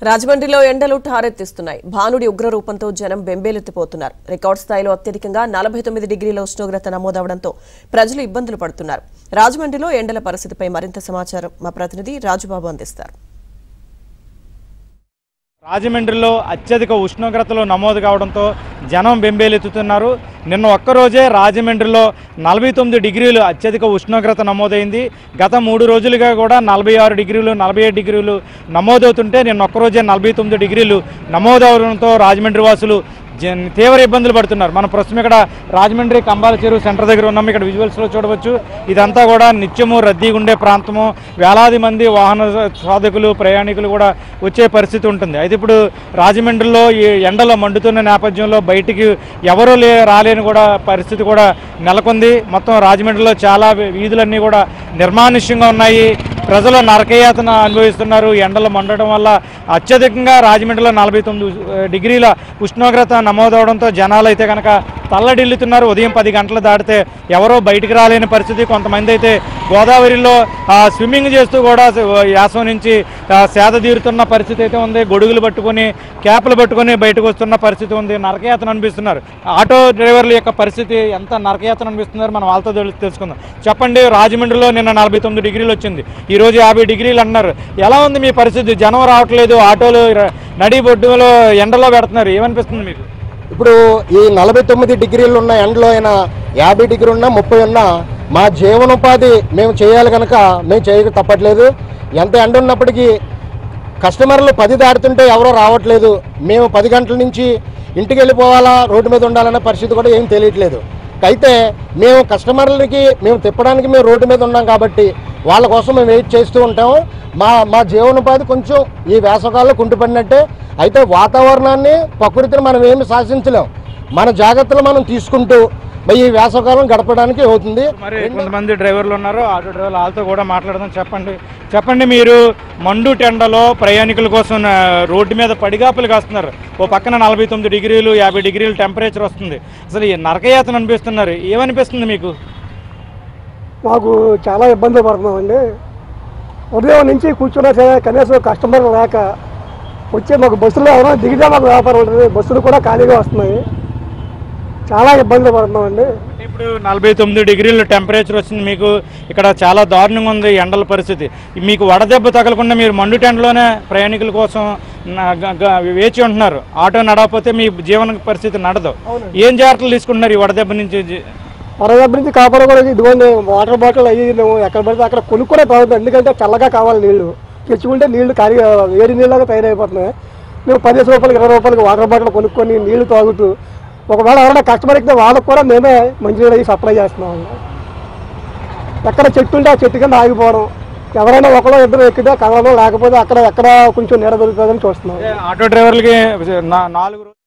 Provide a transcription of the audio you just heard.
రాజమండ్రిలో ఎండలు ఠారెత్తిస్తున్నాయి భానుడి ఉగ్రరూపంతో జనం బెంబేలెత్తిపోతున్నారు రికార్డు స్థాయిలో అత్యధికంగా నలభై తొమ్మిది డిగ్రీల ఉష్ణోగ్రత నమోదవడంతో ప్రజలు ఇబ్బందులు పడుతున్నారు రాజమండ్రిలో ఎండల పరిస్థితిపై మరింత సమాచారం మా ప్రతినిధి రాజుబాబు అందిస్తారు రాజమండ్రిలో అత్యధిక ఉష్ణోగ్రతలు నమోదు కావడంతో జనం బెంబేలెత్తుతున్నారు నిన్న ఒక్కరోజే రాజమండ్రిలో నలభై తొమ్మిది డిగ్రీలు అత్యధిక ఉష్ణోగ్రత నమోదైంది గత మూడు రోజులుగా కూడా నలభై ఆరు డిగ్రీలు నలభై ఏడు డిగ్రీలు నమోదవుతుంటే నిన్న ఒక్కరోజే నలభై తొమ్మిది డిగ్రీలు నమోదవడంతో రాజమండ్రి వాసులు జన్ తీవ్ర ఇబ్బందులు పడుతున్నారు మనం ప్రస్తుతం ఇక్కడ రాజమండ్రి కంబాల చెరువు సెంటర్ దగ్గర ఉన్నాం ఇక్కడ విజువల్స్లో చూడవచ్చు ఇదంతా కూడా నిత్యము రద్దీగా ఉండే ప్రాంతము వేలాది మంది వాహన సాధకులు ప్రయాణికులు కూడా వచ్చే పరిస్థితి ఉంటుంది అయితే ఇప్పుడు రాజమండ్రిలో ఈ ఎండలో మండుతున్న నేపథ్యంలో బయటికి ఎవరూ లే రాలేని కూడా పరిస్థితి కూడా నెలకొంది మొత్తం రాజమండ్రిలో చాలా వీధులన్నీ కూడా నిర్మానుష్యంగా ఉన్నాయి ప్రజలు నరకయాతన అనుభవిస్తున్నారు ఎండలు మండటం వల్ల అత్యధికంగా రాజమండ్రిలో నలభై తొమ్మిది డిగ్రీల ఉష్ణోగ్రత నమోదవడంతో జనాలు అయితే కనుక తల్లడిల్లుతున్నారు ఉదయం పది గంటలు దాటితే ఎవరో బయటికి రాలేని పరిస్థితి కొంతమంది అయితే గోదావరిలో ఆ, స్విమ్మింగ్ చేస్తూ కూడా యాసం నుంచి ఆ, సేద తీరుతున్న పరిస్థితి అయితే ఉంది గొడుగులు పట్టుకొని క్యాప్లు పట్టుకొని బయటకు వస్తున్న పరిస్థితి ఉంది నరకయాతన అనిపిస్తున్నారు ఆటో డ్రైవర్ల యొక్క పరిస్థితి ఎంత నరకయాతన అనిపిస్తున్నారు మనం వాళ్ళతో తెలు- తెలుసుకుందాం చెప్పండి రాజమండ్రిలో నిన్న నలభై తొమ్మిది డిగ్రీలు వచ్చింది ఈ రోజు యాభై డిగ్రీలు అన్నారు ఎలా ఉంది మీ పరిస్థితి జనం రావట్లేదు ఆటోలు ర- నడి బొడ్డులో ఎండలో పెడుతున్నారు ఏమనిపిస్తుంది మీకు ఇప్పుడు ఈ నలభై తొమ్మిది డిగ్రీలు ఉన్న ఎండలో అయినా యాభై డిగ్రీ ఉన్నా ముప్పై ఉన్నా మా జీవనోపాధి మేము చేయాలి కనుక మేము చేయక తప్పట్లేదు ఎంత ఎండ ఉన్నప్పటికీ కస్టమర్లు పది దాటుతుంటే ఎవరో రావట్లేదు మేము పది గంటల నుంచి ఇంటికి వెళ్ళిపోవాలా రోడ్డు మీద ఉండాలనే పరిస్థితి కూడా ఏం తెలియట్లేదు అయితే మేము కస్టమర్లకి మేము తిప్పడానికి మేము రోడ్డు మీద ఉన్నాం కాబట్టి వాళ్ళ కోసం మేము వెయిట్ చేస్తూ ఉంటాము మా మా జీవనోపాధి కొంచెం ఈ వేసవకాలంలో కుంటుపడినట్టే అయితే వాతావరణాన్ని ప్రకృతిని మనం ఏమి శాసించలేం మన జాగ్రత్తలు మనం తీసుకుంటూ మరి ఈ వేసవకాలం గడపడానికి అవుతుంది మరి కొంతమంది డ్రైవర్లు ఉన్నారు ఆటో డ్రైవర్లు వాళ్ళతో కూడా మాట్లాడదాం చెప్పండి చెప్పండి మీరు మండు టెండలో ప్రయాణికుల కోసం ఆ, రోడ్డు మీద పడిగాపులు కాస్తున్నారు ఓ పక్కన నలభై తొమ్మిది డిగ్రీలు యాభై డిగ్రీలు టెంపరేచర్ వస్తుంది అసలు ఈ నరకయాతన అనిపిస్తున్నారు ఏమనిపిస్తుంది మీకు మాకు చాలా ఇబ్బంది పడుతున్నామండి ఉదయం నుంచి కూర్చున్నా సరే కనీసం కస్టమర్ లేక వచ్చే మాకు బస్సులో ఎవరైనా దిగితే మాకు వ్యాపారం ఉంటుంది బస్సులు కూడా ఖాళీగా వస్తున్నాయి చాలా ఇబ్బంది పడుతున్నామండి ఇప్పుడు నలభై తొమ్మిది డిగ్రీలు టెంపరేచర్ వచ్చింది మీకు ఇక్కడ చాలా దారుణంగా ఉంది ఎండల పరిస్థితి మీకు వడదెబ్బ తగలకుండా మీరు మండు టెండలోనే ప్రయాణికుల కోసం నా- గ- గ- వేచి ఉంటున్నారు ఆటో నడవకపోతే మీ జీవన పరిస్థితి నడదు ఏం జాగ్రత్తలు తీసుకుంటున్నారు ఈ వడదెబ్బ నుంచి జీ- వరదబ్బ నుంచి కాపాడు కూడా ఇదిగోండి వాటర్ బాటిల్ అయ్యి మేము ఎక్కడ పడితే అక్కడ కొనుక్కునే తాగుతాం ఎందుకంటే చల్లగా కావాలి నీళ్లు తెచ్చుకుంటే నీళ్లు ఖాళీ వేడి నీళ్ళగా తయారైపోతున్నాయి మేము పదిహేను రూపాయలకి ఇరవై రూపాయలకి వాటర్ బాటిల్ కొనుక్కొని నీళ్లు తాగుతూ ఒకవేళ ఎవరైనా కస్టమర్ ఎక్కితే వాళ్ళకు కూడా మేమే మంచినీళ్ళు అయ్యి సప్లై చేస్తున్నాం ఎక్కడ చెట్టు ఉంటే ఆ చెట్టు కింద ఆగిపోవడం ఎవరైనా ఒకరో ఇద్దరు ఎక్కితే కలవడం లేకపోతే అక్కడ ఎక్కడ కొంచెం నీడ దొరుకుతుందని చూస్తున్నాం ఆటో డ్రైవర్లకి నా- నాలుగు రోజులు